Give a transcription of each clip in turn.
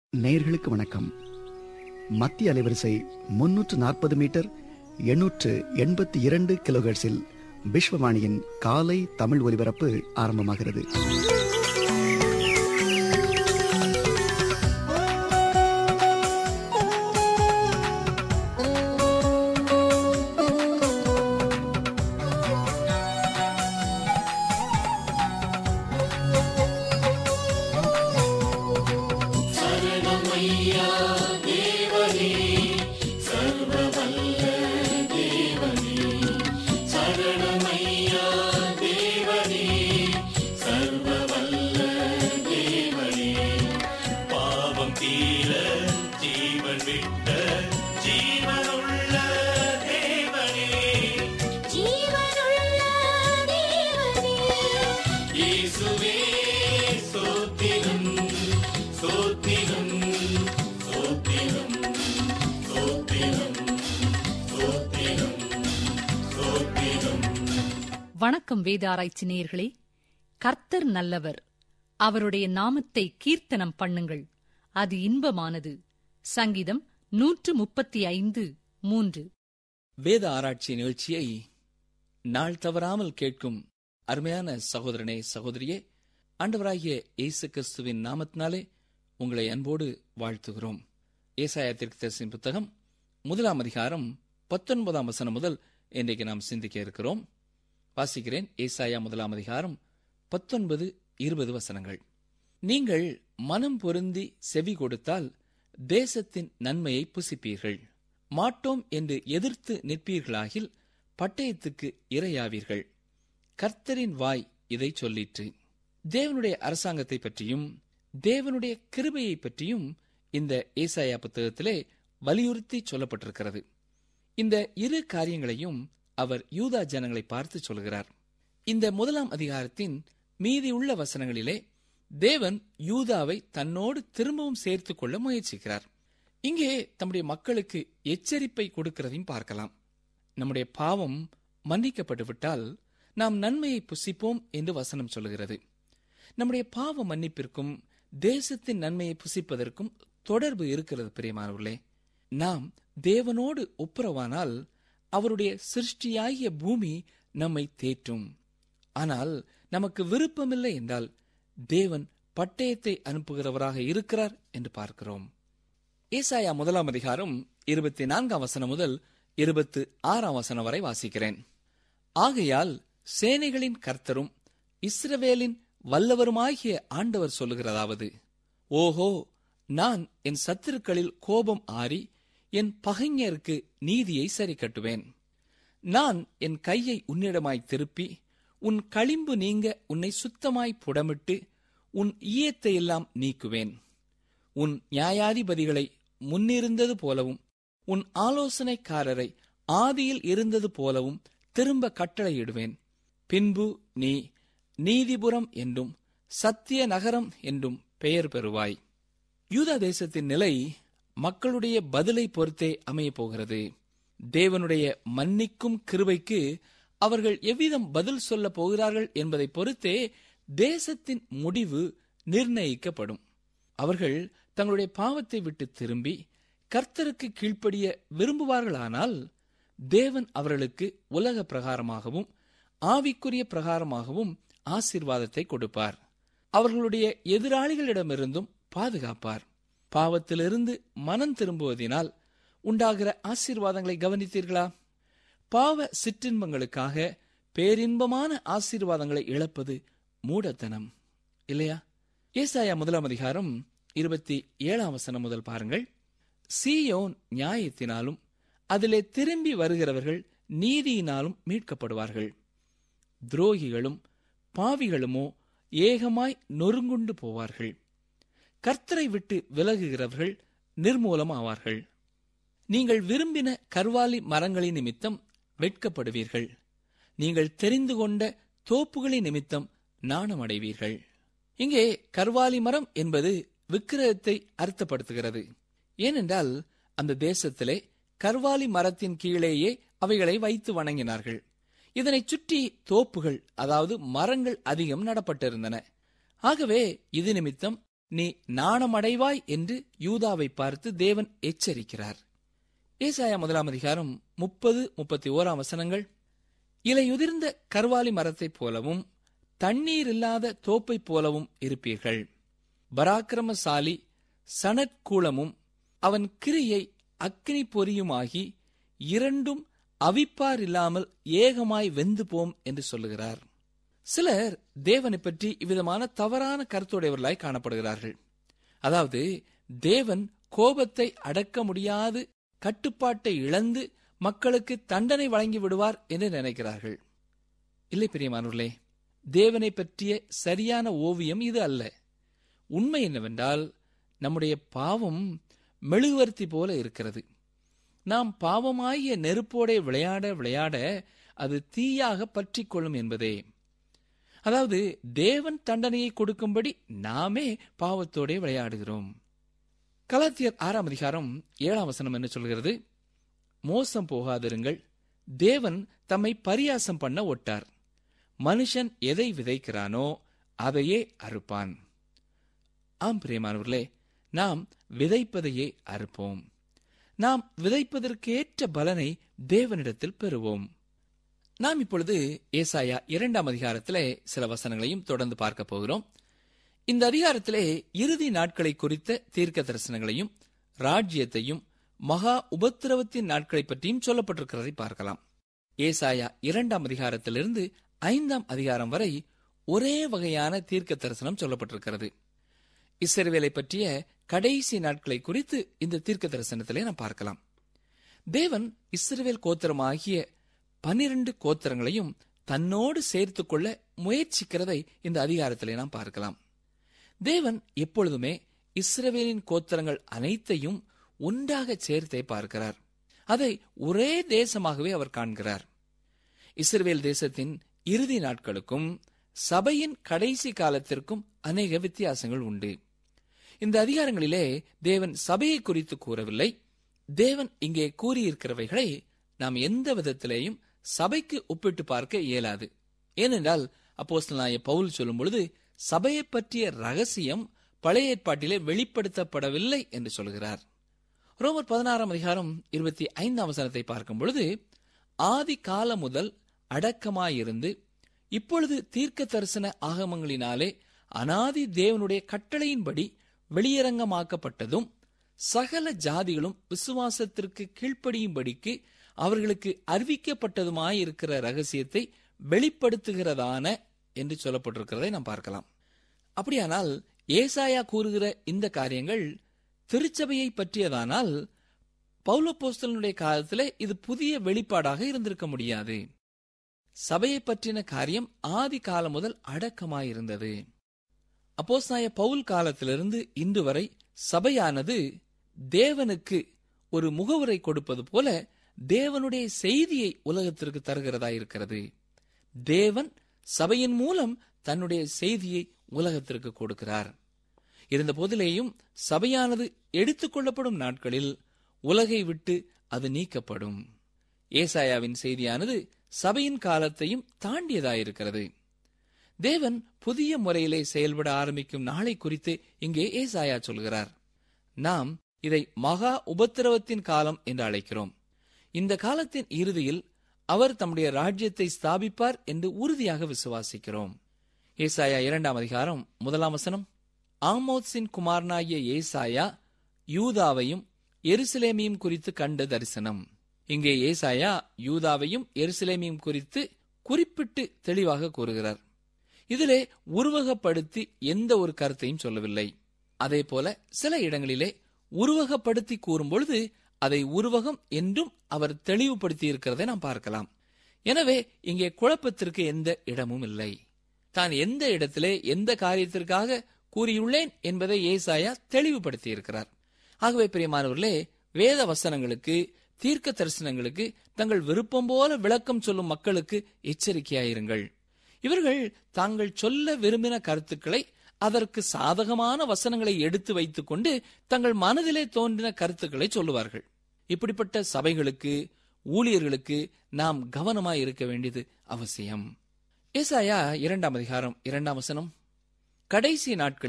நேயர்களுக்கு வணக்கம் மத்திய அலைவரிசை முன்னூற்று நாற்பது மீட்டர் எண்ணூற்று எண்பத்தி இரண்டு கிலோஹெர்ட்ஸில் விஸ்வவாணியின் காலை தமிழ் ஒலிபரப்பு ஆரம்பமாகிறது பாவம் தீர ஜீவன் விட்ட ஜீவனுள்ள தேவனே ஜீவனுள்ள தேவனே இயேசுவே சோத்திரம் சோத்திரம் சோத்திரம் சோத்திரம் சோத்திரம் சோத்திரம் வணக்கம் வேத ஆராய்ச்சி நேயர்களே கர்த்தர் நல்லவர் அவருடைய நாமத்தை கீர்த்தனம் பண்ணுங்கள் அது இன்பமானது சங்கீதம் நூற்று முப்பத்தி ஐந்து மூன்று வேத ஆராய்ச்சி நிகழ்ச்சியை நாள் தவறாமல் கேட்கும் அருமையான சகோதரனே சகோதரியே ஆண்டவராகிய இயேசு கிறிஸ்துவின் நாமத்தினாலே உங்களை அன்போடு வாழ்த்துகிறோம் ஏசாயா தீர்க்கதரிசியின் புத்தகம் முதலாம் அதிகாரம் பத்தொன்பதாம் வசனம் முதல் இன்றைக்கு நாம் சிந்திக்க இருக்கிறோம் வாசிக்கிறேன் ஏசாயா முதலாம் அதிகாரம் பத்தொன்பது இருபது வசனங்கள் நீங்கள் மனம் பொருந்தி செவி கொடுத்தால் தேசத்தின் நன்மையை புசிப்பீர்கள் மாட்டோம் என்று எதிர்த்து நிற்பீர்களாகில் பட்டயத்துக்கு இரையாவீர்கள் கர்த்தரின் வாய் இதை சொல்லிற்று தேவனுடைய அரசாங்கத்தை பற்றியும் தேவனுடைய கிருபையை பற்றியும் இந்த ஏசாயா புத்தகத்திலே வலியுறுத்தி சொல்லப்பட்டிருக்கிறது இந்த இரு காரியங்களையும் அவர் யூதா ஜனங்களை பார்த்து சொல்கிறார் இந்த முதலாம் அதிகாரத்தின் மீதியுள்ள வசனங்களிலே தேவன் யூதாவை தன்னோடு திரும்பவும் சேர்த்துக் கொள்ள முயற்சிக்கிறார் இங்கே தம்முடைய மக்களுக்கு எச்சரிப்பை கொடுக்கிறதையும் பார்க்கலாம் நம்முடைய பாவம் மன்னிக்கப்பட்டு விட்டால் நாம் நன்மையை புசிப்போம் என்று வசனம் சொல்லுகிறது நம்முடைய பாவ மன்னிப்பிற்கும் தேசத்தின் நன்மையை புசிப்பதற்கும் தொடர்பு இருக்கிறது பிரியமானவர்களே நாம் தேவனோடு ஒப்புரவானால் அவருடைய சிருஷ்டியாகிய பூமி நம்மை தேற்றும் ஆனால் நமக்கு விருப்பமில்லை என்றால் தேவன் பட்டயத்தை அனுப்புகிறவராக இருக்கிறார் என்று பார்க்கிறோம் ஏசாயா முதலாம் அதிகாரம் இருபத்தி நான்காம் வசனம் முதல் இருபத்து ஆறாம் வசனம் வரை வாசிக்கிறேன் ஆகையால் சேனைகளின் கர்த்தரும் இஸ்ரவேலின் வல்லவருமாகிய ஆண்டவர் சொல்லுகிறதாவது ஓஹோ நான் என் சத்துருக்களில் கோபம் ஆறி என் பகைஞருக்கு நீதியை சரி கட்டுவேன் நான் என் கையை உன்னிடமாய் திருப்பி உன் களிம்பு நீங்க உன்னை சுத்தமாய் புடமிட்டு உன் ஈயத்தை எல்லாம் நீக்குவேன் உன் நியாயாதிபதிகளை முன்னிருந்தது போலவும் உன் ஆலோசனைக்காரரை ஆதியில் இருந்தது போலவும் திரும்ப கட்டளையிடுவேன் பின்பு நீ நீதிபுரம் என்றும் சத்திய நகரம் என்றும் பெயர் பெறுவாய் யூதா தேசத்தின் நிலை மக்களுடைய பதிலை பொறுத்தே அமையப் போகிறது தேவனுடைய மன்னிக்கும் கிருபைக்கு அவர்கள் எவ்விதம் பதில் சொல்ல போகிறார்கள் என்பதை பொறுத்தே தேசத்தின் முடிவு நிர்ணயிக்கப்படும் அவர்கள் தங்களுடைய பாவத்தை விட்டு திரும்பி கர்த்தருக்கு கீழ்ப்படிய விரும்புவார்களானால் தேவன் அவர்களுக்கு உலக பிரகாரமாகவும் ஆவிக்குரிய பிரகாரமாகவும் ஆசீர்வாதத்தை கொடுப்பார் அவர்களுடைய எதிராளிகளிடமிருந்தும் பாதுகாப்பார் பாவத்திலிருந்து மனம் திரும்புவதினால் உண்டாகிற ஆசீர்வாதங்களை கவனித்தீர்களா பாவ சிற்றின்பங்களுக்காக பேரின்பமான ஆசீர்வாதங்களை இழப்பது மூடத்தனம் இல்லையா ஏசாயா முதலாம் அதிகாரம் இருபத்தி ஏழாம் வசனம் முதல் பாருங்கள் சீயோன் நியாயத்தினாலும் அதிலே திரும்பி வருகிறவர்கள் நீதியினாலும் மீட்கப்படுவார்கள் துரோகிகளும் பாவிகளுமோ ஏகமாய் நொறுங்குண்டு போவார்கள் கர்த்தரை விட்டு விலகுகிறவர்கள் நிர்மூலமாவார்கள் நீங்கள் விரும்பின கர்வாலி மரங்களின் நிமித்தம் வெட்கப்படுவீர்கள் நீங்கள் தெரிந்து கொண்ட தோப்புகளின் நிமித்தம் நாணமடைவீர்கள் இங்கே கர்வாலி மரம் என்பது விக்கிரகத்தை அர்த்தப்படுத்துகிறது ஏனென்றால் அந்த தேசத்திலே கர்வாலி மரத்தின் கீழேயே அவைகளை வைத்து வணங்கினார்கள் இதனைச் சுற்றி தோப்புகள் அதாவது மரங்கள் அதிகம் நடப்பட்டிருந்தன ஆகவே இது நிமித்தம் நீ நாணமடைவாய் என்று யூதாவை பார்த்து தேவன் எச்சரிக்கிறார் ஏசாயா முதலாம் அதிகாரம் முப்பது முப்பத்தி ஓராம் வசனங்கள் இலையுதிர்ந்த கர்வாலி மரத்தைப் போலவும் தண்ணீர் இல்லாத தோப்பைப் போலவும் இருப்பீர்கள் பராக்கிரமசாலி சணற்கூலமும் அவன் கிரியை அக்னி பொரியுமாகி இரண்டும் அவிப்பார் இல்லாமல் ஏகமாய் வெந்து போம் என்று சொல்லுகிறார் சிலர் தேவனை பற்றி இவ்விதமான தவறான கருத்துடையவர்களாய் காணப்படுகிறார்கள் அதாவது தேவன் கோபத்தை அடக்க முடியாது கட்டுப்பாட்டை இழந்து மக்களுக்கு தண்டனை வழங்கி விடுவார் என்று நினைக்கிறார்கள் இல்லை பிரியமானவர்களே தேவனை பற்றிய சரியான ஓவியம் இது அல்ல உண்மை என்னவென்றால் நம்முடைய பாவம் மெழுகுவர்த்தி போல இருக்கிறது நாம் பாவமாகிய நெருப்போடே விளையாட விளையாட அது தீயாக பற்றிக் கொள்ளும் என்பதே அதாவது தேவன் தண்டனையை கொடுக்கும்படி நாமே பாவத்தோடே விளையாடுகிறோம் கலாத்தியர் ஆறாம் அதிகாரம் ஏழாம் வசனம் என்ன சொல்கிறது மோசம் போகாதிருங்கள் தேவன் தம்மை பரியாசம் பண்ண ஒட்டார் மனுஷன் எதை விதைக்கிறானோ அதையே அறுப்பான் ஆம் பிரியமானவர்களே நாம் விதைப்பதையே அறுப்போம் நாம் விதைப்பதற்கேற்ற பலனை தேவனிடத்தில் பெறுவோம் நாம் இப்பொழுது ஏசாயா இரண்டாம் அதிகாரத்திலே சில வசனங்களையும் தொடர்ந்து பார்க்க போகிறோம் இந்த அதிகாரத்திலே இறுதி நாட்களை குறித்த தீர்க்க தரிசனங்களையும் ராஜ்யத்தையும் மகா உபத்திரவத்தின் நாட்களை பற்றியும் சொல்லப்பட்டிருக்கிறதை பார்க்கலாம் ஏசாயா இரண்டாம் அதிகாரத்திலிருந்து ஐந்தாம் அதிகாரம் வரை ஒரே வகையான தீர்க்க தரிசனம் சொல்லப்பட்டிருக்கிறது இஸ்ரவேலை பற்றிய கடைசி நாட்களை குறித்து இந்த தீர்க்க தரிசனத்திலே நாம் பார்க்கலாம் தேவன் இஸ்ரவேல் கோத்திரமாகிய பன்னிரண்டு கோத்திரங்களையும் தன்னோடு சேர்த்துக் கொள்ள முயற்சிக்கிறதை இந்த அதிகாரத்திலே நாம் பார்க்கலாம் தேவன் எப்பொழுதுமே இஸ்ரவேலின் கோத்திரங்கள் அனைத்தையும் ஒன்றாக சேர்த்தே பார்க்கிறார் அதை ஒரே தேசமாகவே அவர் காண்கிறார் இஸ்ரவேல் தேசத்தின் இறுதி நாட்களுக்கும் சபையின் கடைசி காலத்திற்கும் அநேக வித்தியாசங்கள் உண்டு இந்த அதிகாரங்களிலே தேவன் சபையை குறித்து கூறவில்லை தேவன் இங்கே கூறியிருக்கிறவைகளை நாம் எந்த விதத்திலேயும் சபைக்கு ஒப்பிட்டு பார்க்க இயலாது ஏனென்றால் அப்போஸ்தலனாய பவுல் சொல்லும் பொழுது சபையை பற்றிய ரகசியம் பழைய ஏற்பாட்டிலே வெளிப்படுத்தப்படவில்லை என்று சொல்கிறார் ரோமர் பதினாறாம் அதிகாரம் இருபத்தி ஐந்தாம் வசனத்தை பார்க்கும் பொழுது ஆதி காலம் முதல் அடக்கமாயிருந்து இப்பொழுது தீர்க்க தரிசன ஆகமங்களினாலே அனாதி தேவனுடைய கட்டளையின்படி வெளியரங்கமாக்கப்பட்டதும் சகல ஜாதிகளும் விசுவாசத்திற்கு கீழ்ப்படியும்படிக்கு அவர்களுக்கு அறிவிக்கப்பட்டதுமாயிருக்கிற ரகசியத்தை வெளிப்படுத்துகிறதான என்று சொல்லப்பட்டிருக்கிறதை நாம் பார்க்கலாம் அப்படியானால் ஏசாயா கூறுகிற இந்த காரியங்கள் திருச்சபையை பற்றியதானால் பௌலப்போஸ்தலனுடைய காலத்திலே இது புதிய வெளிப்பாடாக இருந்திருக்க முடியாது சபையை பற்றின காரியம் ஆதி காலம் முதல் அடக்கமாயிருந்தது அப்போஸ்தாய பவுல் காலத்திலிருந்து இன்று வரை சபையானது தேவனுக்கு ஒரு முகவுரை கொடுப்பது போல தேவனுடைய செய்தியை உலகத்திற்கு தருகிறதா இருக்கிறது தேவன் சபையின் மூலம் தன்னுடைய செய்தியை உலகத்திற்கு கொடுக்கிறார் இருந்த போதிலேயும் சபையானது எடுத்துக்கொள்ளப்படும் நாட்களில் உலகை விட்டு அது நீக்கப்படும் ஏசாயாவின் செய்தியானது சபையின் காலத்தையும் தாண்டியதாயிருக்கிறது தேவன் புதிய முறையிலே செயல்பட ஆரம்பிக்கும் நாளை குறித்து இங்கே ஏசாயா சொல்கிறார் நாம் இதை மகா உபத்திரவத்தின் காலம் என்று அழைக்கிறோம் இந்த காலத்தின் இறுதியில் அவர் தம்முடைய ராஜ்யத்தை ஸ்தாபிப்பார் என்று உறுதியாக விசுவாசிக்கிறோம் ஏசாயா இரண்டாம் அதிகாரம் முதலாம் வசனம் ஆமோத்ஸின் குமாரனாகிய ஏசாயா யூதாவையும் எருசலேமையும் குறித்து கண்ட தரிசனம் இங்கே ஏசாயா யூதாவையும் எருசலேமையும் குறித்து குறிப்பிட்டு தெளிவாக கூறுகிறார் இதிலே உருவகப்படுத்தி எந்த ஒரு கருத்தையும் சொல்லவில்லை அதே போல சில இடங்களிலே உருவகப்படுத்தி கூறும்பொழுது அதை உருவகம் என்றும் அவர் தெளிவுபடுத்தி இருக்கிறதை நாம் பார்க்கலாம் எனவே இங்கே குழப்பத்திற்கு எந்த இடமும் இல்லை தான் எந்த இடத்திலே எந்த காரியத்திற்காக கூறியுள்ளேன் என்பதை ஏசாயா தெளிவுபடுத்தி இருக்கிறார் ஆகவே பிரியமானவர்களே வேத வசனங்களுக்கு தீர்க்க தரிசனங்களுக்கு தங்கள் விருப்பம் போல விளக்கம் சொல்லும் மக்களுக்கு எச்சரிக்கையாயிருங்கள் இவர்கள் தாங்கள் சொல்ல விரும்பின கருத்துக்களை அதற்கு சாதகமான வசனங்களை எடுத்து வைத்துக் கொண்டு தங்கள் மனதிலே தோன்றின கருத்துக்களை சொல்லுவார்கள் இப்படிப்பட்ட சபைகளுக்கு ஊழியர்களுக்கு நாம் கவனமாய் இருக்க வேண்டியது அவசியம் ஏசாயா இரண்டாம் அதிகாரம் இரண்டாம் வசனம் கடைசி நாட்களில்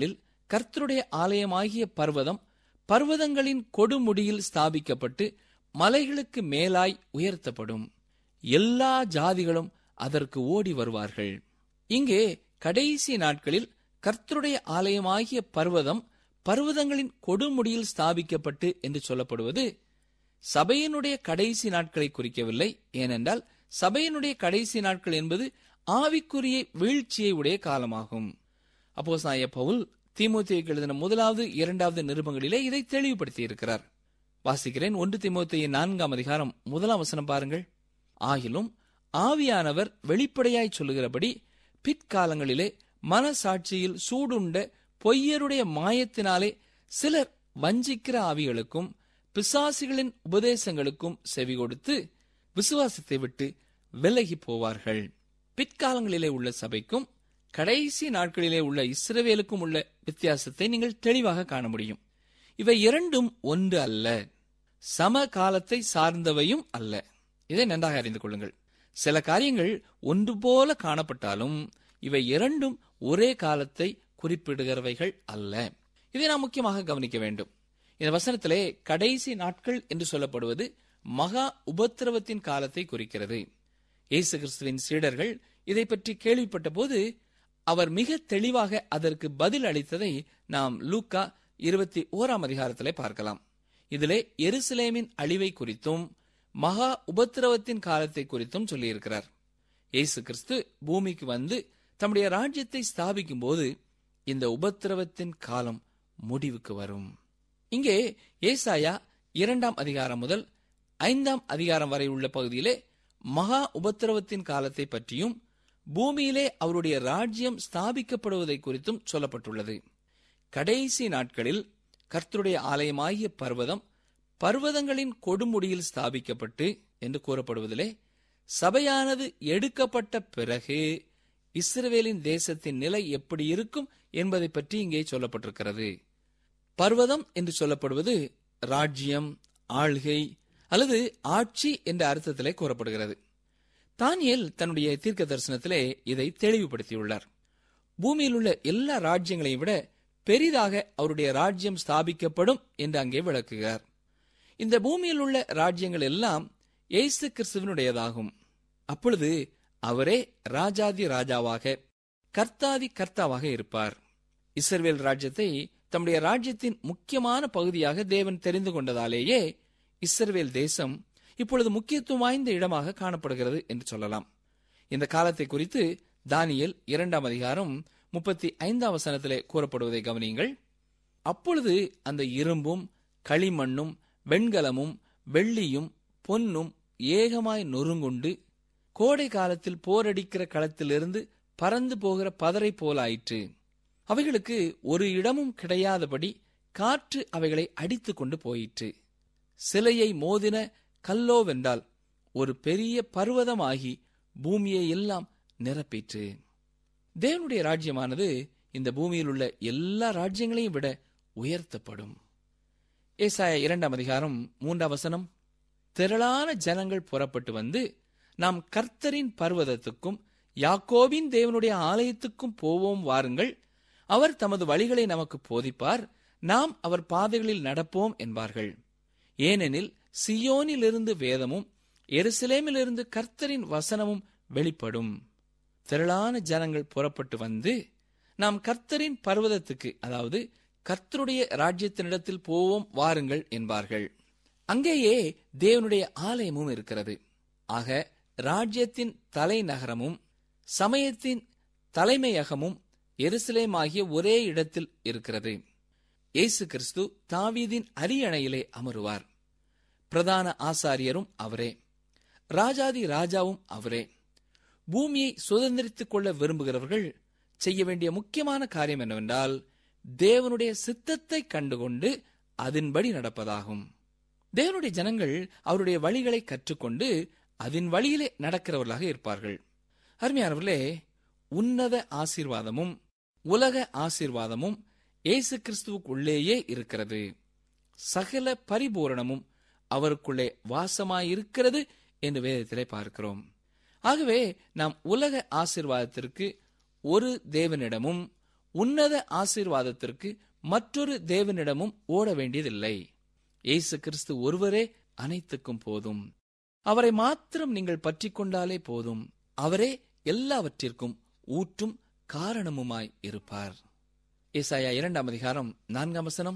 கர்த்தருடைய ஆலயமாகிய பர்வதம் பர்வதங்களின் கொடுமுடியில் ஸ்தாபிக்கப்பட்டு மலைகளுக்கு மேலாய் உயர்த்தப்படும் எல்லா ஜாதிகளும் அதற்கு ஓடி வருவார்கள் இங்கே கடைசி நாட்களில் கர்த்தருடைய ஆலயமாகிய பர்வதம் பர்வதங்களின் கொடுமுடியில் ஸ்தாபிக்கப்பட்டு என்று சொல்லப்படுவது சபையினுடைய கடைசி நாட்களை குறிக்கவில்லை ஏனென்றால் சபையினுடைய கடைசி நாட்கள் என்பது ஆவிக்குரிய வீழ்ச்சியை உடைய காலமாகும் அப்போ சாய பவுல் தீமோத்தேயுக்கு எழுதின முதலாவது இரண்டாவது நிருபங்களிலே இதை தெளிவுபடுத்தி இருக்கிறார் வாசிக்கிறேன் ஒன்று தீமோத்தேயின் நான்காம் அதிகாரம் முதலாம் வசனம் பாருங்கள் ஆகிலும் ஆவியானவர் வெளிப்படையாய் சொல்லுகிறபடி பிற்காலங்களிலே மனசாட்சியில் சூடுண்ட பொய்யருடைய மாயத்தினாலே சிலர் வஞ்சிக்கிற ஆவிகளுக்கும் பிசாசிகளின் உபதேசங்களுக்கும் செவி கொடுத்து விசுவாசத்தை விட்டு விலகி போவார்கள் பிற்காலங்களிலே உள்ள சபைக்கும் கடைசி நாட்களிலே உள்ள இஸ்ரவேலுக்கும் உள்ள வித்தியாசத்தை நீங்கள் தெளிவாக காண முடியும் இவை இரண்டும் ஒன்று அல்ல சம காலத்தை சார்ந்தவையும் அல்ல இதை நன்றாக அறிந்து கொள்ளுங்கள் சில காரியங்கள் ஒன்று போல காணப்பட்டாலும் இவை இரண்டும் ஒரே காலத்தை குறிப்பிடுகிறவைகள் அல்ல இதை நாம் முக்கியமாக கவனிக்க வேண்டும் இந்த வசனத்திலே கடைசி நாட்கள் என்று சொல்லப்படுவது மகா உபத்திரவத்தின் காலத்தை குறிக்கிறது இயேசு கிறிஸ்துவின் சீடர்கள் இதை பற்றி கேள்விப்பட்ட போது அவர் மிக தெளிவாக அதற்கு பதில் அளித்ததை நாம் லூக்கா இருபத்தி ஓராம் அதிகாரத்திலே பார்க்கலாம் இதிலே எருசலேமின் அழிவை குறித்தும் மகா உபத்திரவத்தின் காலத்தை குறித்தும் சொல்லியிருக்கிறார் இயேசு கிறிஸ்து பூமிக்கு வந்து தம்முடைய ராஜ்யத்தை ஸ்தாபிக்கும் போது இந்த உபத்திரவத்தின் காலம் முடிவுக்கு வரும் இங்கே ஏசாயா இரண்டாம் அதிகாரம் முதல் ஐந்தாம் அதிகாரம் வரை உள்ள பகுதியிலே மகா உபத்திரவத்தின் காலத்தை பற்றியும் பூமியிலே அவருடைய ராஜ்யம் ஸ்தாபிக்கப்படுவதை குறித்தும் சொல்லப்பட்டுள்ளது கடைசி நாட்களில் கர்த்தருடைய ஆலயமாகிய பர்வதம் பர்வதங்களின் கொடுமுடியில் ஸ்தாபிக்கப்பட்டு என்று கூறப்படுவதிலே சபையானது எடுக்கப்பட்ட பிறகு இஸ்ரவேலின் தேசத்தின் நிலை எப்படி இருக்கும் என்பதை பற்றி இங்கே சொல்லப்பட்டிருக்கிறது பர்வதம் என்று சொல்லப்படுவது ராஜ்யம் ஆள்கை அல்லது ஆட்சி என்ற அர்த்தத்திலே கூறப்படுகிறது தானியேல் தன்னுடைய தீர்க்க தரிசனத்திலே இதை தெளிவுபடுத்தியுள்ளார் பூமியில் உள்ள எல்லா ராஜ்யங்களையும் விட பெரிதாக அவருடைய ராஜ்யம் ஸ்தாபிக்கப்படும் என்று அங்கே விளக்குகிறார் இந்த பூமியில் உள்ள ராஜ்யங்கள் எல்லாம் இயேசு கிறிஸ்துவனுடையதாகும் அப்பொழுது அவரே ராஜாதி ராஜாவாக கர்த்தாதி கர்த்தாவாக இருப்பார் இஸ்ரவேல் ராஜ்யத்தை தம்முடைய ராஜ்யத்தின் முக்கியமான பகுதியாக தேவன் தெரிந்து கொண்டதாலேயே இஸ்ரவேல் தேசம் இப்பொழுது முக்கியத்துவம் வாய்ந்த இடமாக காணப்படுகிறது என்று சொல்லலாம் இந்த காலத்தை குறித்து தானியல் இரண்டாம் அதிகாரம் முப்பத்தி ஐந்தாம் வசனத்திலே கூறப்படுவதை கவனியுங்கள் அப்பொழுது அந்த இரும்பும் களிமண்ணும் வெண்கலமும் வெள்ளியும் பொன்னும் ஏகமாய் நொறுங்குண்டு கோடை காலத்தில் போரடிக்கிற களத்திலிருந்து பறந்து போகிற பதரை போலாயிற்று அவைகளுக்கு ஒரு இடமும் கிடையாதபடி காற்று அவைகளை அடித்துக் கொண்டு போயிற்று சிலையை மோதின கல்லோவென்றால் ஒரு பெரிய பர்வதமாகி பூமியை எல்லாம் நிரப்பிற்று தேவனுடைய ராஜ்யமானது இந்த பூமியில் உள்ள எல்லா ராஜ்யங்களையும் விட உயர்த்தப்படும் ஏசாய இரண்டாம் அதிகாரம் மூன்றாம் வசனம் திரளான ஜனங்கள் புறப்பட்டு வந்து நாம் கர்த்தரின் பர்வதத்துக்கும் யாக்கோபின் தேவனுடைய ஆலயத்துக்கும் போவோம் வாருங்கள் அவர் தமது வழிகளை நமக்கு போதிப்பார் நாம் அவர் பாதைகளில் நடப்போம் என்பார்கள் ஏனெனில் சியோனிலிருந்து வேதமும் எருசலேமிலிருந்து கர்த்தரின் வசனமும் வெளிப்படும் திரளான ஜனங்கள் புறப்பட்டு வந்து நாம் கர்த்தரின் பர்வதத்துக்கு அதாவது கர்த்தருடைய ராஜ்யத்தினிடத்தில் போவோம் வாருங்கள் என்பார்கள் அங்கேயே தேவனுடைய ஆலயமும் இருக்கிறது ஆக ராஜ்யத்தின் தலைநகரமும் சமயத்தின் தலைமையகமும் எருசலேம் ஆகிய ஒரே இடத்தில் இருக்கிறது இயேசு கிறிஸ்து தாவீதின் அரியணையிலே அமருவார் பிரதான ஆசாரியரும் அவரே ராஜாதி ராஜாவும் அவரே பூமியை சுதந்திரித்துக் கொள்ள விரும்புகிறவர்கள் செய்ய வேண்டிய முக்கியமான காரியம் என்னவென்றால் தேவனுடைய சித்தத்தை கண்டுகொண்டு அதன்படி நடப்பதாகும் தேவனுடைய ஜனங்கள் அவருடைய வழிகளை கற்றுக்கொண்டு அதன் வழியிலே நடக்கிறவர்களாக இருப்பார்கள் அருமையானவர்களே உன்னத ஆசீர்வாதமும் உலக ஆசீர்வாதமும் இயேசு கிறிஸ்துவுக்குள்ளேயே இருக்கிறது சகல பரிபூரணமும் அவருக்குள்ளே வாசமாயிருக்கிறது என்று வேதத்திலே பார்க்கிறோம் ஆகவே நாம் உலக ஆசீர்வாதத்திற்கு ஒரு தேவனிடமும் உன்னத ஆசீர்வாதத்திற்கு மற்றொரு தேவனிடமும் ஓட வேண்டியதில்லை இயேசு கிறிஸ்து ஒருவரே அனைத்துக்கும் போதும் அவரை மாத்திரம் நீங்கள் பற்றிக் கொண்டாலே போதும் அவரே எல்லாவற்றிற்கும் ஊற்றும் காரணமுமாய் இருப்பார் ஏசாயா இரண்டாம் அதிகாரம் நான்காம் வசனம்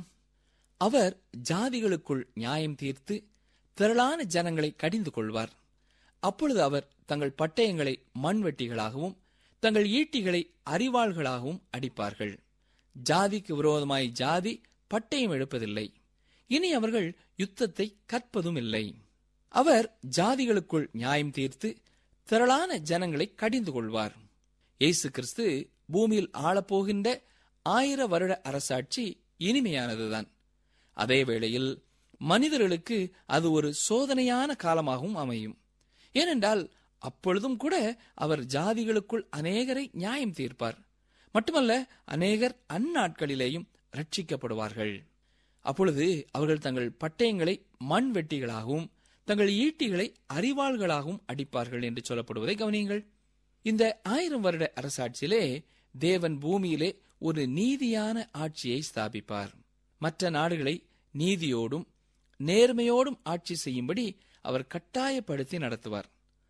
அவர் ஜாதிகளுக்குள் நியாயம் தீர்த்து திரளான ஜனங்களை கடிந்து கொள்வார் அப்பொழுது அவர் தங்கள் பட்டயங்களை மண்வெட்டிகளாகவும் தங்கள் ஈட்டிகளை அரிவாள்களாகவும் அடிப்பார்கள் ஜாதிக்கு விரோதமாய் ஜாதி பட்டயம் எடுப்பதில்லை இனி அவர்கள் யுத்தத்தை கற்பதும் இல்லை அவர் ஜாதிகளுக்குள் நியாயம் தீர்த்து திரளான ஜனங்களை கடிந்து கொள்வார் இயேசு கிறிஸ்து பூமியில் ஆளப்போகின்ற ஆயிர வருட அரசாட்சி இனிமையானதுதான் அதே வேளையில் மனிதர்களுக்கு அது ஒரு சோதனையான காலமாகவும் அமையும் ஏனென்றால் அப்பொழுதும் கூட அவர் ஜாதிகளுக்குள் அநேகரை நியாயம் தீர்ப்பார் மட்டுமல்ல அநேகர் அந்நாட்களிலேயும் ரட்சிக்கப்படுவார்கள் அப்பொழுது அவர்கள் தங்கள் பட்டயங்களை மண் வெட்டிகளாகவும் தங்கள் ஈட்டிகளை அறிவாள்களாகவும் அடிப்பார்கள் என்று சொல்லப்படுவதை கவனியுங்கள் இந்த ஆயிரம் வருட அரசாட்சியிலே தேவன் பூமியிலே ஒரு நீதியான ஆட்சியை ஸ்தாபிப்பார் மற்ற நாடுகளை நீதியோடும் நேர்மையோடும் ஆட்சி செய்யும்படி அவர் கட்டாயப்படுத்தி நடத்துவார்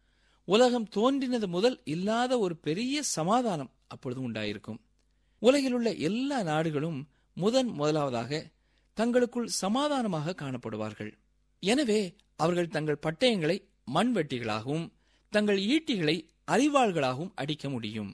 உலகம் தோன்றினது முதல் இல்லாத ஒரு பெரிய சமாதானம் அப்பொழுது உண்டாயிருக்கும் உலகில் உள்ள எல்லா நாடுகளும் முதன் முதலாவதாக தங்களுக்குள் சமாதானமாக காணப்படுவார்கள் எனவே அவர்கள் தங்கள் பட்டயங்களை மண்வெட்டிகளாகவும் தங்கள் ஈட்டிகளை அறிவாள்களாகவும் அடிக்க முடியும்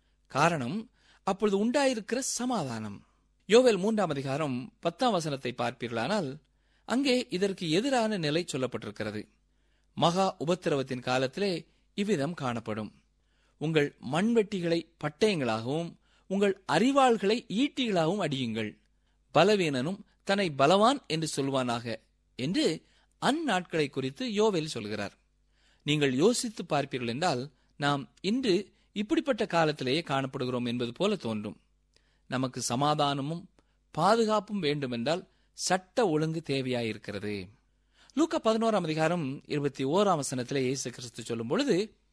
காரணம் அப்பொழுது உண்டாயிருக்கிற சமாதானம் யோவேல் மூன்றாம் அதிகாரம் பத்தாம் வசனத்தை பார்ப்பீர்களானால் அங்கே இதற்கு எதிரான நிலை சொல்லப்பட்டிருக்கிறது மகா உபத்திரவத்தின் காலத்திலே இவ்விதம் காணப்படும் உங்கள் மண்வெட்டிகளை பட்டயங்களாகவும் உங்கள் அறிவாள்களை ஈட்டிகளாகவும் அடியுங்கள் பலவீனனும் தன்னை பலவான் என்று சொல்வானாக என்று அந்நாட்களை குறித்து யோவேல் சொல்கிறார் நீங்கள் யோசித்து பார்ப்பீர்கள் என்றால் நாம் இன்று இப்படிப்பட்ட காலத்திலேயே காணப்படுகிறோம் என்பது போல தோன்றும் நமக்கு சமாதானமும் பாதுகாப்பும் வேண்டுமென்றால் சட்ட ஒழுங்கு தேவையாயிருக்கிறது லூக்கா பதினோராம் அதிகாரம் இருபத்தி ஓராம் வசனத்திலே இயேசு கிறிஸ்து சொல்லும் பொழுது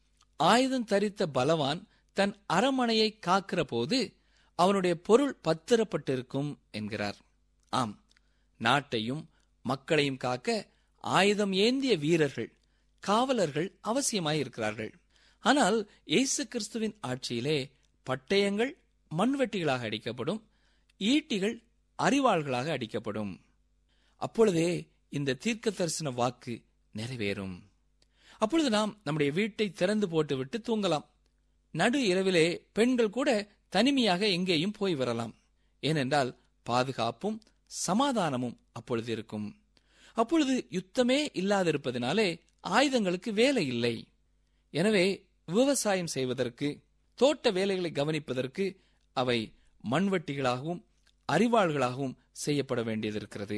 ஆயுதம் தரித்த பலவான் தன் அரமனையை காக்கிற போது அவனுடைய பொருள் பத்திரப்பட்டிருக்கும் என்கிறார் ஆம் நாட்டையும் மக்களையும் காக்க ஆயுதம் ஏந்திய வீரர்கள் காவலர்கள் அவசியமாயிருக்கிறார்கள் ஆனால் இயேசு கிறிஸ்துவின் ஆட்சியிலே பட்டயங்கள் மண்வெட்டிகளாக அடிக்கப்படும் ஈட்டிகள் அறிவாள்களாக அடிக்கப்படும் அப்பொழுதே இந்த தீர்க்க தரிசன வாக்கு நிறைவேறும் அப்பொழுது நாம் நம்முடைய வீட்டை திறந்து போட்டுவிட்டு தூங்கலாம் நடு இரவிலே பெண்கள் கூட தனிமையாக எங்கேயும் போய் வரலாம் ஏனென்றால் பாதுகாப்பும் சமாதானமும் அப்பொழுது இருக்கும் அப்பொழுது யுத்தமே இல்லாதிருப்பதினாலே ஆயுதங்களுக்கு வேலை இல்லை எனவே விவசாயம் செய்வதற்கு தோட்ட வேலைகளை கவனிப்பதற்கு அவை மண்வெட்டிகளாகவும் அறிவாள்களாகவும் செய்யப்பட வேண்டியதிருக்கிறது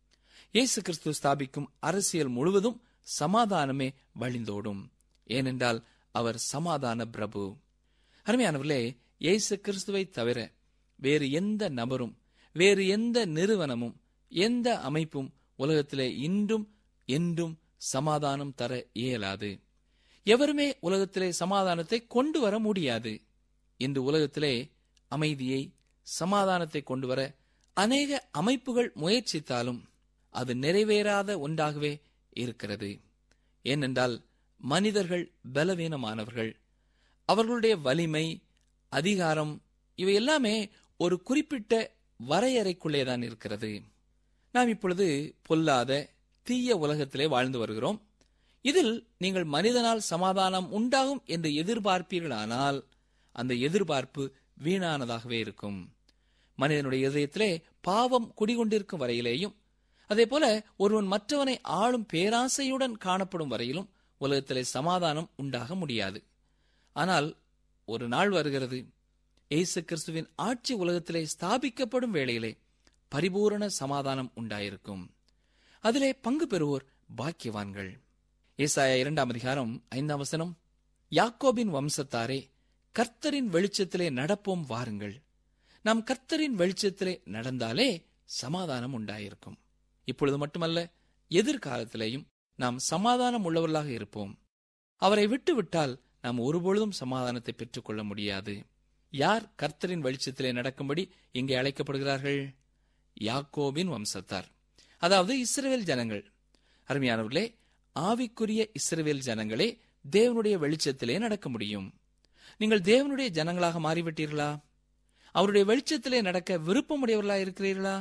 இயேசு கிறிஸ்து ஸ்தாபிக்கும் அரசியல் முழுவதும் சமாதானமே வழிந்தோடும் ஏனென்றால் அவர் சமாதான பிரபு அருமையானவர்களே இயேசு கிறிஸ்துவை தவிர வேறு எந்த நபரும் வேறு எந்த நிறுவனமும் எந்த அமைப்பும் உலகத்திலே இன்றும் என்றும் சமாதானம் தர இயலாது எவருமே உலகத்திலே சமாதானத்தை கொண்டு வர முடியாது இன்று உலகத்திலே அமைதியை சமாதானத்தை கொண்டு வர அநேக அமைப்புகள் முயற்சித்தாலும் அது நிறைவேறாத ஒன்றாகவே இருக்கிறது ஏனென்றால் மனிதர்கள் பலவீனமானவர்கள் அவர்களுடைய வலிமை அதிகாரம் இவை எல்லாமே ஒரு குறிப்பிட்ட வரையறைக்குள்ளேதான் இருக்கிறது நாம் இப்பொழுது பொல்லாத தீய உலகத்திலே வாழ்ந்து வருகிறோம் இதில் நீங்கள் மனிதனால் சமாதானம் உண்டாகும் என்று எதிர்பார்ப்பீர்களானால் அந்த எதிர்பார்ப்பு வீணானதாகவே இருக்கும் மனிதனுடைய இதயத்திலே பாவம் குடிகொண்டிருக்கும் வரையிலேயும் அதே போல ஒருவன் மற்றவனை ஆளும் பேராசையுடன் காணப்படும் வரையிலும் உலகத்திலே சமாதானம் உண்டாக முடியாது ஆனால் ஒரு நாள் வருகிறது இயேசு கிறிஸ்துவின் ஆட்சி உலகத்திலே ஸ்தாபிக்கப்படும் வேளையிலே பரிபூரண சமாதானம் உண்டாயிருக்கும் அதிலே பங்கு பெறுவோர் பாக்கியவான்கள் ஏசாயா இரண்டாம் அதிகாரம் ஐந்தாம் வசனம் யாக்கோபின் வம்சத்தாரே கர்த்தரின் வெளிச்சத்திலே நடப்போம் வாருங்கள் நாம் கர்த்தரின் வெளிச்சத்திலே நடந்தாலே சமாதானம் உண்டாயிருக்கும் இப்பொழுது மட்டுமல்ல எதிர்காலத்திலேயும் நாம் சமாதானம் உள்ளவர்களாக இருப்போம் அவரை விட்டுவிட்டால் நாம் ஒருபொழுதும் சமாதானத்தை பெற்றுக்கொள்ள முடியாது யார் கர்த்தரின் வெளிச்சத்திலே நடக்கும்படி இங்கே அழைக்கப்படுகிறார்கள் யாக்கோபின் வம்சத்தார் அதாவது இஸ்ரவேல் ஜனங்கள் அருமையானவர்களே ஆவிக்குரிய இஸ்ரவேல் ஜனங்களே தேவனுடைய வெளிச்சத்திலே நடக்க முடியும் நீங்கள் தேவனுடைய ஜனங்களாக மாறிவிட்டீர்களா அவருடைய வெளிச்சத்திலே நடக்க விருப்பமுடையவர்களா இருக்கிறீர்களா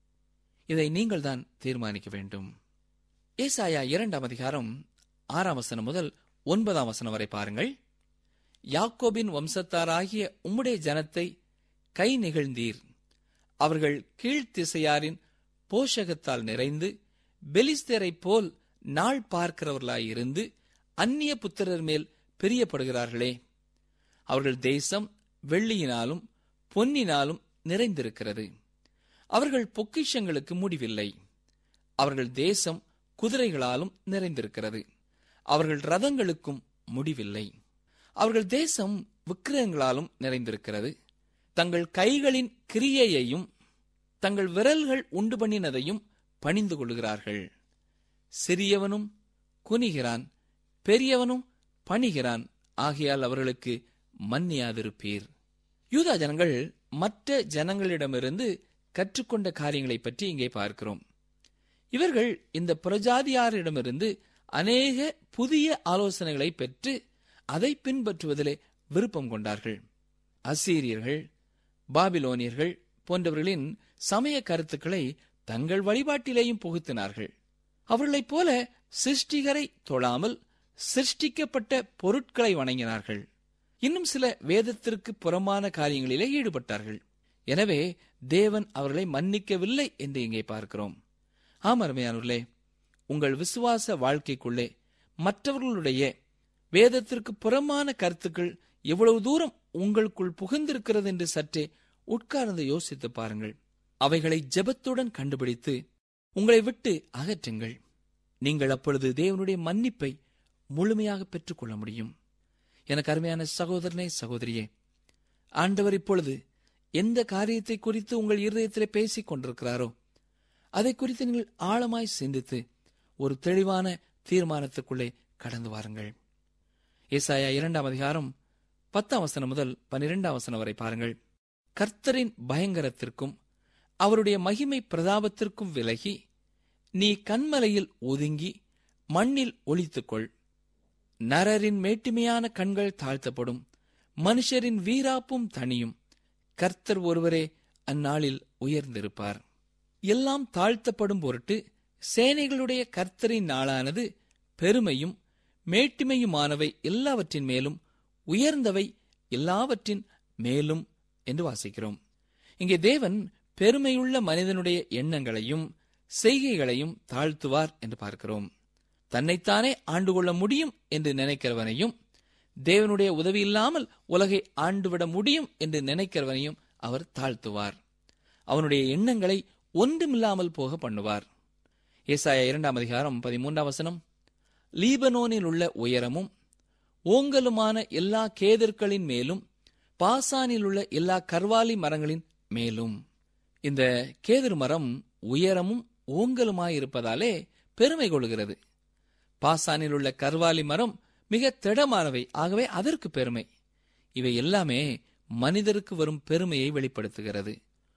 இதை நீங்கள் தான் தீர்மானிக்க வேண்டும் ஏசாயா இரண்டாம் அதிகாரம் ஆறாம் வசனம் முதல் ஒன்பதாம் வசனம் வரை பாருங்கள் யாக்கோபின் வம்சத்தாராகிய உம்முடைய ஜனத்தை கை நெகிழ்ந்தீர் அவர்கள் கீழ்த்திசையாரின் போஷகத்தால் நிறைந்து பெலிஸ்தரைப் போல் நாள் பார்க்கிறவர்களாயிருந்து அந்நிய புத்திரர் மேல் பிரியப்படுகிறார்களே அவர்கள் தேசம் வெள்ளியினாலும் பொன்னினாலும் நிறைந்திருக்கிறது அவர்கள் பொக்கிஷங்களுக்கு முடிவில்லை அவர்கள் தேசம் குதிரைகளாலும் நிறைந்திருக்கிறது அவர்கள் ரதங்களுக்கும் முடிவில்லை அவர்கள் தேசம் விக்கிரகங்களாலும் நிறைந்திருக்கிறது தங்கள் கைகளின் கிரியையையும் தங்கள் விரல்கள் உண்டு பண்ணினதையும் பணிந்து கொள்கிறார்கள் சிறியவனும் குனிகிறான் பெரியவனும் பணிகிறான் ஆகையால் அவர்களுக்கு மன்னியாதிருப்பீர் யூதா ஜனங்கள் மற்ற ஜனங்களிடமிருந்து கற்றுக்கொண்ட காரியங்களை பற்றி இங்கே பார்க்கிறோம் இவர்கள் இந்த பிரஜாதியாரிடமிருந்து அநேக புதிய ஆலோசனைகளை பெற்று அதை பின்பற்றுவதிலே விருப்பம் கொண்டார்கள் அசீரியர்கள் பாபிலோனியர்கள் போன்றவர்களின் சமய கருத்துக்களை தங்கள் வழிபாட்டிலேயும் புகுத்தினார்கள் அவர்களைப் போல சிருஷ்டிகரை தொழாமல் சிருஷ்டிக்கப்பட்ட பொருட்களை வணங்கினார்கள் இன்னும் சில வேதத்திற்கு புறமான காரியங்களிலே ஈடுபட்டார்கள் எனவே தேவன் அவர்களை மன்னிக்கவில்லை என்று இங்கே பார்க்கிறோம் ஆம் அருமையானவர்களே உங்கள் விசுவாச வாழ்க்கைக்குள்ளே மற்றவர்களுடைய வேதத்திற்கு புறமான கருத்துக்கள் எவ்வளவு தூரம் உங்களுக்குள் புகுந்திருக்கிறது என்று சற்றே உட்கார்ந்து யோசித்து பாருங்கள் அவைகளை ஜெபத்துடன் கண்டுபிடித்து உங்களை விட்டு அகற்றுங்கள் நீங்கள் அப்பொழுது தேவனுடைய மன்னிப்பை முழுமையாக பெற்றுக்கொள்ள முடியும் எனக்கு அருமையான சகோதரனே சகோதரியே ஆண்டவர் இப்பொழுது எந்த காரியத்தை குறித்து உங்கள் இருதயத்திலே பேசிக் கொண்டிருக்கிறாரோ அதை குறித்து நீங்கள் ஆழமாய் சிந்தித்து ஒரு தெளிவான தீர்மானத்துக்குள்ளே கடந்து வாருங்கள் ஏசாயா இரண்டாம் அதிகாரம் பத்தாம் வசனம் முதல் பன்னிரெண்டாம் வசனம் வரை பாருங்கள் கர்த்தரின் பயங்கரத்திற்கும் அவருடைய மகிமை பிரதாபத்திற்கும் விலகி நீ கண்மலையில் ஒதுங்கி மண்ணில் ஒளித்துக்கொள் நரரின் மேட்டுமையான கண்கள் தாழ்த்தப்படும் மனுஷரின் வீராப்பும் தனியும் கர்த்தர் ஒருவரே அந்நாளில் உயர்ந்திருப்பார் எல்லாம் தாழ்த்தப்படும் பொருட்டு சேனைகளுடைய கர்த்தரின் நாளானது பெருமையும் மேட்டுமையுமானவை எல்லாவற்றின் மேலும் உயர்ந்தவை எல்லாவற்றின் மேலும் என்று வாசிக்கிறோம் இங்கே தேவன் பெருமையுள்ள மனிதனுடைய எண்ணங்களையும் செய்கைகளையும் தாழ்த்துவார் என்று பார்க்கிறோம் தன்னைத்தானே ஆண்டு கொள்ள முடியும் என்று நினைக்கிறவனையும் தேவனுடைய உதவி இல்லாமல் உலகை ஆண்டுவிட முடியும் என்று நினைக்கிறவனையும் அவர் தாழ்த்துவார் அவனுடைய எண்ணங்களை ஒன்றுமில்லாமல் போக பண்ணுவார் ஏசாயா இரண்டாம் அதிகாரம் பதிமூன்றாம் வசனம் லீபனோனில் உள்ள உயரமும் ஓங்கலுமான எல்லா கேதர்களின் மேலும் பாசானில் உள்ள எல்லா கர்வாலி மரங்களின் மேலும் இந்த கேதுர் மரம் உயரமும் ஓங்கலுமாயிருப்பதாலே பெருமை கொள்கிறது பாசானில் உள்ள கர்வாலி மரம் மிக திடமானவை ஆகவே அதற்கு பெருமை இவை எல்லாமே மனிதருக்கு வரும் பெருமையை வெளிப்படுத்துகிறது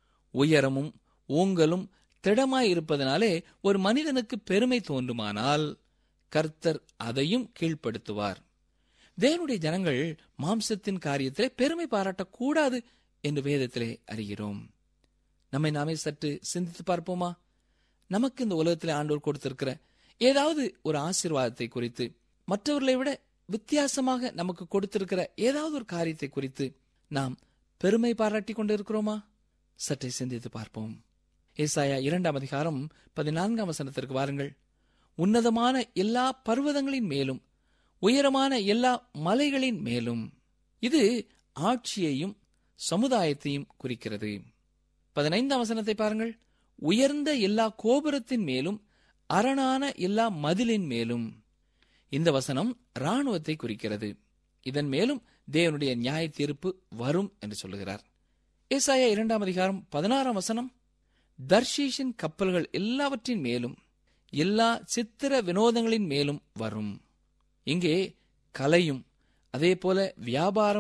உயரமும் ஓங்கலும் திடமாய் இருப்பதனாலே ஒரு மனிதனுக்கு பெருமை தோன்றுமானால் கர்த்தர் அதையும் கீழ்ப்படுத்துவார் தேவனுடைய ஜனங்கள் மாம்சத்தின் காரியத்திலே பெருமை பாராட்டக்கூடாது என்று வேதத்திலே அறிகிறோம் நம்மை நாமே சற்று சிந்தித்து பார்ப்போமா நமக்கு இந்த உலகத்திலே ஆண்டோர் கொடுத்திருக்கிற ஏதாவது ஒரு ஆசீர்வாதத்தை குறித்து மற்றவர்களை விட வித்தியாசமாக நமக்கு கொடுத்திருக்கிற ஏதாவது ஒரு காரியத்தை குறித்து நாம் பெருமை பாராட்டி கொண்டு இருக்கிறோமா சற்றே சிந்தித்து பார்ப்போம் ஏசாயா இரண்டாம் அதிகாரம் பதினான்காம் வசனத்திற்கு வாருங்கள் உன்னதமான எல்லா பர்வதங்களின் மேலும் உயரமான எல்லா மலைகளின் மேலும் இது ஆட்சியையும் சமுதாயத்தையும் குறிக்கிறது பதினைந்தாம் வசனத்தை பாருங்கள் உயர்ந்த எல்லா கோபுரத்தின் மேலும் அரணான எல்லா மதிலின் மேலும் இந்த வசனம் ராணுவத்தை குறிக்கிறது இதன் மேலும் தேவனுடைய நியாய தீர்ப்பு வரும் என்று சொல்லுகிறார் ஏசாயா இரண்டாம் அதிகாரம் பதினாறாம் வசனம் தர்ஷீஷின் கப்பல்கள் எல்லாவற்றின் மேலும் எல்லா சித்திர வினோதங்களின் மேலும் வரும் இங்கே கலையும் அதே போல வியாபாரமும்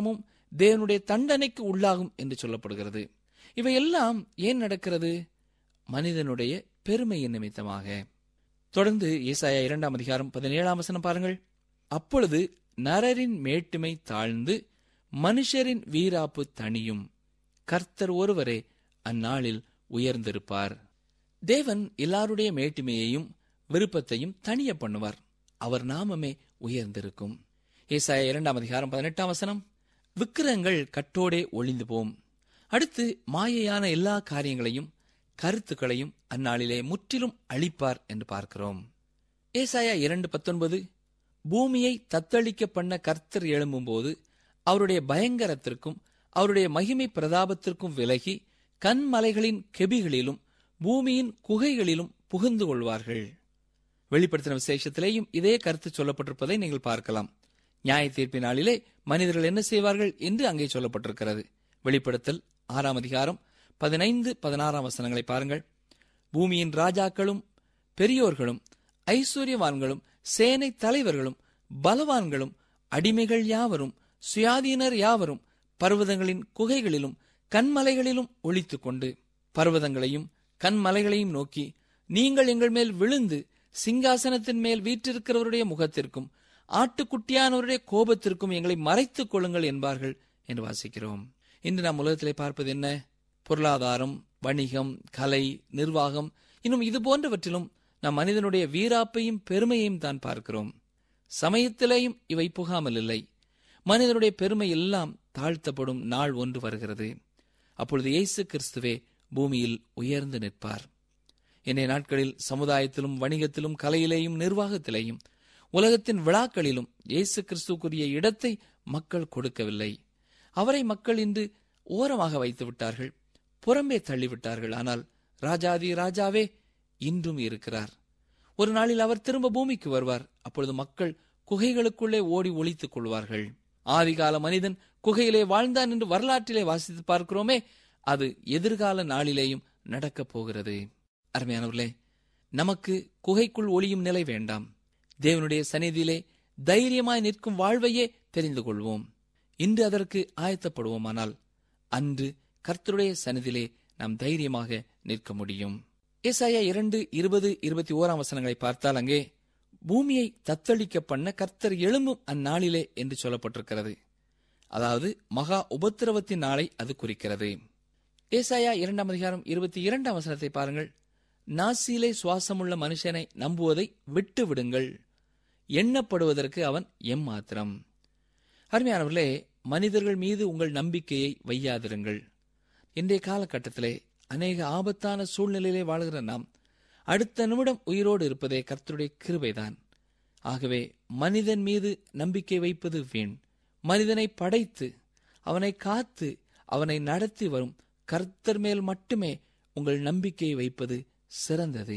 தேவனுடைய தண்டனைக்கு உள்ளாகும் என்று சொல்லப்படுகிறது இவையெல்லாம் ஏன் நடக்கிறது மனிதனுடைய பெருமையின் நிமித்தமாக தொடர்ந்து ஏசாயா இரண்டாம் அதிகாரம் பதினேழாம் வசனம் பாருங்கள் அப்பொழுது நரரின் மேட்டுமை தாழ்ந்து மனுஷரின் வீராப்பு தணியும் கர்த்தர் ஒருவரே அந்நாளில் உயர்ந்திருப்பார் தேவன் எல்லாருடைய மேட்டுமையையும் விருப்பத்தையும் தணிய பண்ணுவார் அவர் நாமமே உயர்ந்திருக்கும் ஏசாயா இரண்டாம் அதிகாரம் பதினெட்டாம் வசனம் விக்கிரங்கள் கட்டோடே ஒளிந்து போம் அடுத்து மாயையான எல்லா காரியங்களையும் கருத்துக்களையும் அந்நாளிலே முற்றிலும் அழிப்பார் என்று பார்க்கிறோம் ஏசாயா இரண்டு பத்தொன்பது பூமியை தத்தளிக்க பண்ண கர்த்தர் எழும்பும்போது அவருடைய பயங்கரத்திற்கும் அவருடைய மகிமை பிரதாபத்திற்கும் விலகி கண்மலைகளின் கெபிகளிலும் பூமியின் குகைகளிலும் புகுந்து கொள்வார்கள் வெளிப்படுத்தின விசேஷத்திலேயும் இதே கருத்து சொல்லப்பட்டிருப்பதை நீங்கள் பார்க்கலாம் நியாய தீர்ப்பின் நாளிலே மனிதர்கள் என்ன செய்வார்கள் என்று அங்கே சொல்லப்பட்டிருக்கிறது வெளிப்படுத்தல் ஆறாம் அதிகாரம் பதினைந்து பதினாறாம் வசனங்களை பாருங்கள் பூமியின் ராஜாக்களும் பெரியோர்களும் ஐஸ்வர்யவான்களும் சேனை தலைவர்களும் பலவான்களும் அடிமைகள் யாவரும் சுயாதீனர் யாவரும் பர்வதங்களின் குகைகளிலும் கண்மலைகளிலும் ஒளித்துக் கொண்டு பர்வதங்களையும் கண்மலைகளையும் நோக்கி நீங்கள் எங்கள் மேல் விழுந்து சிங்காசனத்தின் மேல் வீற்றிருக்கிறவருடைய முகத்திற்கும் ஆட்டுக்குட்டியானவருடைய கோபத்திற்கும் எங்களை மறைத்துக் கொள்ளுங்கள் என்பார்கள் என்று வாசிக்கிறோம் இன்று நாம் உலகத்திலே பார்ப்பது என்ன பொருளாதாரம் வணிகம் கலை நிர்வாகம் இன்னும் இது போன்றவற்றிலும் நம் மனிதனுடைய வீராப்பையும் பெருமையையும் தான் பார்க்கிறோம் சமயத்திலேயும் இவை புகாமல் இல்லை மனிதனுடைய பெருமை எல்லாம் தாழ்த்தப்படும் நாள் ஒன்று வருகிறது அப்பொழுது இயேசு கிறிஸ்துவே பூமியில் உயர்ந்து நிற்பார் இன்றைய நாட்களில் சமுதாயத்திலும் வணிகத்திலும் கலையிலேயும் நிர்வாகத்திலேயும் உலகத்தின் விழாக்களிலும் இயேசு கிறிஸ்துக்குரிய இடத்தை மக்கள் கொடுக்கவில்லை அவரை மக்கள் இன்று ஓரமாக வைத்து விட்டார்கள் புறம்பே தள்ளிவிட்டார்கள் ஆனால் ராஜாதி ராஜாவே இன்றும் இருக்கிறார் ஒரு நாளில் அவர் திரும்ப பூமிக்கு வருவார் அப்பொழுது மக்கள் குகைகளுக்குள்ளே ஓடி ஒளித்துக் கொள்வார்கள் ஆதிகால மனிதன் குகையிலே வாழ்ந்தான் என்று வரலாற்றிலே வாசித்து பார்க்கிறோமே அது எதிர்கால நாளிலேயும் நடக்கப் போகிறது அருமையானவர்களே நமக்கு குகைக்குள் ஒளியும் நிலை வேண்டாம் தேவனுடைய சந்நிதியிலே தைரியமாய் நிற்கும் வாழ்வையே தெரிந்து கொள்வோம் இன்று அதற்கு ஆயத்தப்படுவோமானால் அன்று கர்த்தருடைய சந்நிதியிலே நாம் தைரியமாக நிற்க முடியும் ஏசாயா இரண்டு இருபது இருபத்தி ஓராம் வசனங்களை பார்த்தால் அங்கே பூமியை தத்தளிக்க பண்ண கர்த்தர் எழும்பும் அந்நாளிலே என்று சொல்லப்பட்டிருக்கிறது அதாவது மகா உபத்திரவத்தின் நாளை அது குறிக்கிறது ஏசாயா இரண்டாம் அதிகாரம் இருபத்தி இரண்டாம் வசனத்தை பாருங்கள் நாசியிலே சுவாசமுள்ள மனுஷனை நம்புவதை விட்டு விடுங்கள் எண்ணப்படுவதற்கு அவன் எம்மாத்திரம் அருமையானவர்களே மனிதர்கள் மீது உங்கள் நம்பிக்கையை வையாதிருங்கள் இன்றைய காலகட்டத்திலே அநேக ஆபத்தான சூழ்நிலையிலே வாழ்கிற நாம் அடுத்த நிமிடம் உயிரோடு இருப்பதே கர்த்தருடைய கிருபைதான் ஆகவே மனிதன் மீது நம்பிக்கை வைப்பது வீண் மனிதனை படைத்து அவனை காத்து அவனை நடத்தி வரும் கர்த்தர் மேல் மட்டுமே உங்கள் நம்பிக்கையை வைப்பது சிறந்தது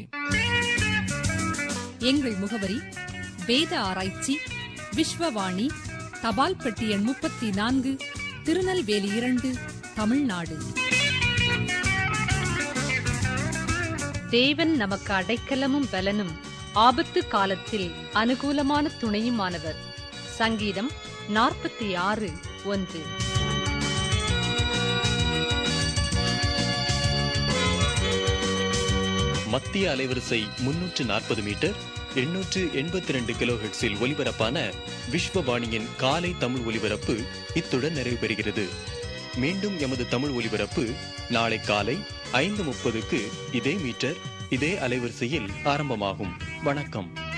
எங்கள் முகவரி வேத ஆராய்ச்சி விஸ்வவாணி தபால் பெட்டி எண் முப்பத்தி நான்கு திருநெல்வேலி இரண்டு தமிழ்நாடு தேவன் நமக்கு அடைக்கலமும் பலனும் ஆபத்து காலத்தில் அனுகூலமான துணையுமானவர் சங்கீதம் நாற்பத்தி ஆறு ஒன்று மத்திய அலைவரிசை முன்னூற்று நாற்பது மீட்டர் எண்ணூற்று எண்பத்தி ரெண்டு கிலோஹெட்ஸில் ஒலிபரப்பான விஸ்வவாணியின் காலை தமிழ் ஒலிபரப்பு இத்துடன் நிறைவு பெறுகிறது மீண்டும் எமது தமிழ் ஒலிபரப்பு நாளை காலை ஐந்து முப்பதுக்கு இதே மீட்டர் இதே அலைவரிசையில் ஆரம்பமாகும் வணக்கம்